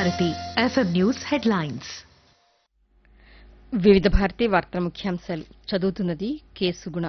Bharati FM news headlines వివిధ భారతి వార్తల ముఖ్యాంశాలు చదువుతున్నది కేసుగుణ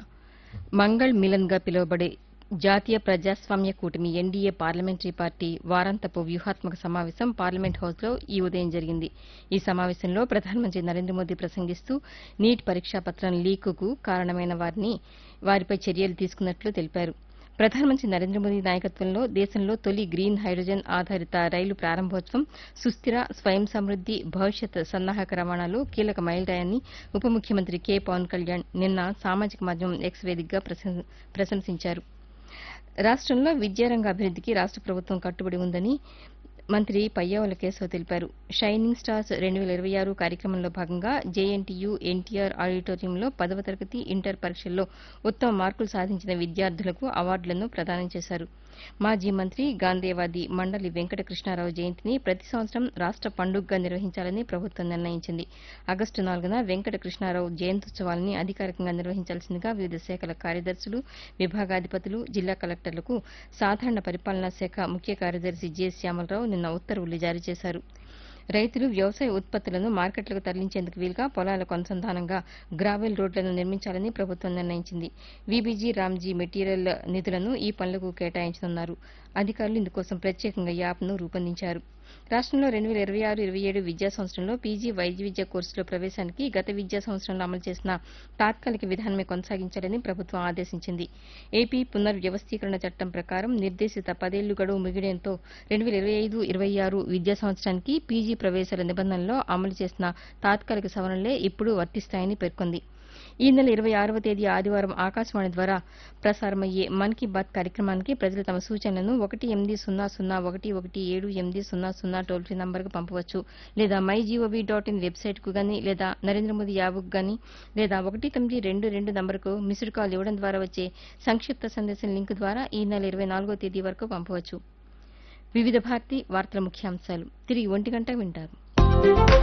మంగళ్ మిలన్ గా పిలువబడే జాతీయ ప్రజాస్వామ్య కూటమి ఎన్డీఏ పార్లమెంటరీ పార్టీ వారాంతపు వ్యూహాత్మక సమావేశం పార్లమెంట్ హౌస్లో ఈ ఉదయం జరిగింది ఈ సమావేశంలో ప్రధానమంత్రి నరేంద్ర మోదీ ప్రసంగిస్తూ నీట్ పరీక్షా పత్రం లీకుకు కారణమైన వారిని వారిపై చర్యలు తీసుకున్నట్లు తెలిపారు ప్రధానమంత్రి నరేంద్ర మోదీ నాయకత్వంలో దేశంలో తొలి గ్రీన్ హైడ్రోజన్ ఆధారిత రైలు ప్రారంభోత్సవం సుస్థిర స్వయం సమృద్ది భవిష్యత్ సన్నాహక రవాణాలో కీలక మైలురాయని ఉప ముఖ్యమంత్రి కె పవన్ కళ్యాణ్ నిన్న సామాజిక మాధ్యమం ఎక్స్ వేదికగా ప్రశం- ప్రశంసించారు రాష్టంలో విద్యారంగ అభివృద్దికి రాష్ట ప్రభుత్వం కట్టుబడి ఉందని మంత్రి పయ్యావుల కేశవ్ తెలిపారు షైనింగ్ స్టార్స్ రెండు వేల ఇరవై ఆరు కార్యక్రమంలో భాగంగా జేఎన్టీయూ ఎన్టీఆర్ ఆడిటోరియంలో పదవ తరగతి ఇంటర్ పరీక్షల్లో ఉత్తమ మార్కులు సాధించిన విద్యార్థులకు అవార్డులను ప్రదానం చేశారు మాజీ మంత్రి గాంధేవాది మండలి వెంకట కృష్ణారావు జయంతిని ప్రతి సంవత్సరం రాష్ట పండుగగా నిర్వహించాలని ప్రభుత్వం నిర్ణయించింది ఆగస్టు నాలుగున వెంకట కృష్ణారావు జయంత్యుత్సవాలని అధికారికంగా నిర్వహించాల్సిందిగా వివిధ శాఖల కార్యదర్శులు విభాగాధిపతులు జిల్లా కలెక్టర్లకు సాధారణ పరిపాలనా శాఖ ముఖ్య కార్యదర్శి జె శ్యామలరావు నిన్న ఉత్తర్వులు జారీ చేశారు రైతులు వ్యవసాయ ఉత్పత్తులను మార్కెట్లకు తరలించేందుకు వీలుగా పొలాలకు అనుసంధానంగా గ్రావెల్ రోడ్లను నిర్మించాలని ప్రభుత్వం నిర్ణయించింది వీబీజీ రామ్జీ మెటీరియల్ నిధులను ఈ పనులకు కేటాయించనున్నారు అధికారులు ఇందుకోసం ప్రత్యేకంగా యాప్ను రూపొందించారు రాష్టంలో రెండు వేల ఇరవై ఆరు ఇరవై ఏడు విద్యా సంవత్సరంలో పీజీ వైద్య విద్య కోర్సులో ప్రవేశానికి గత విద్యా సంవత్సరంలో అమలు చేసిన తాత్కాలిక విధానమే కొనసాగించాలని ప్రభుత్వం ఆదేశించింది ఏపీ పునర్వ్యవస్థీకరణ చట్టం ప్రకారం నిర్దేశిత పదేళ్లు గడువు ముగియడంతో రెండు వేల ఇరవై ఐదు ఇరవై ఆరు విద్యా సంవత్సరానికి పీజీ ప్రవేశాల నిబంధనల్లో అమలు చేసిన తాత్కాలిక సవరణలే ఇప్పుడు వర్తిస్తాయని పేర్కొంది ఈ నెల ఇరవై ఆరవ తేదీ ఆదివారం ఆకాశవాణి ద్వారా ప్రసారమయ్యే మన్ కీ బాత్ కార్యక్రమానికి ప్రజలు తమ సూచనలను ఒకటి ఎనిమిది సున్నా సున్నా ఒకటి ఒకటి ఏడు ఎనిమిది సున్నా సున్నా టోల్ ఫ్రీ నంబర్కు పంపవచ్చు లేదా మై జీఓవీ డాట్ ఇన్ వెబ్సైట్కు గానీ లేదా నరేంద్ర మోదీ యాప్కు గానీ లేదా ఒకటి తొమ్మిది రెండు రెండు నంబర్కు మిస్డ్ కాల్ ఇవ్వడం ద్వారా వచ్చే సంక్షిప్త సందేశం లింక్ ద్వారా ఈ నెల ఇరవై నాలుగో తేదీ వరకు పంపవచ్చు వివిధ భారతి వార్తల ముఖ్యాంశాలు తిరిగి ఒంటి గంట వింటారు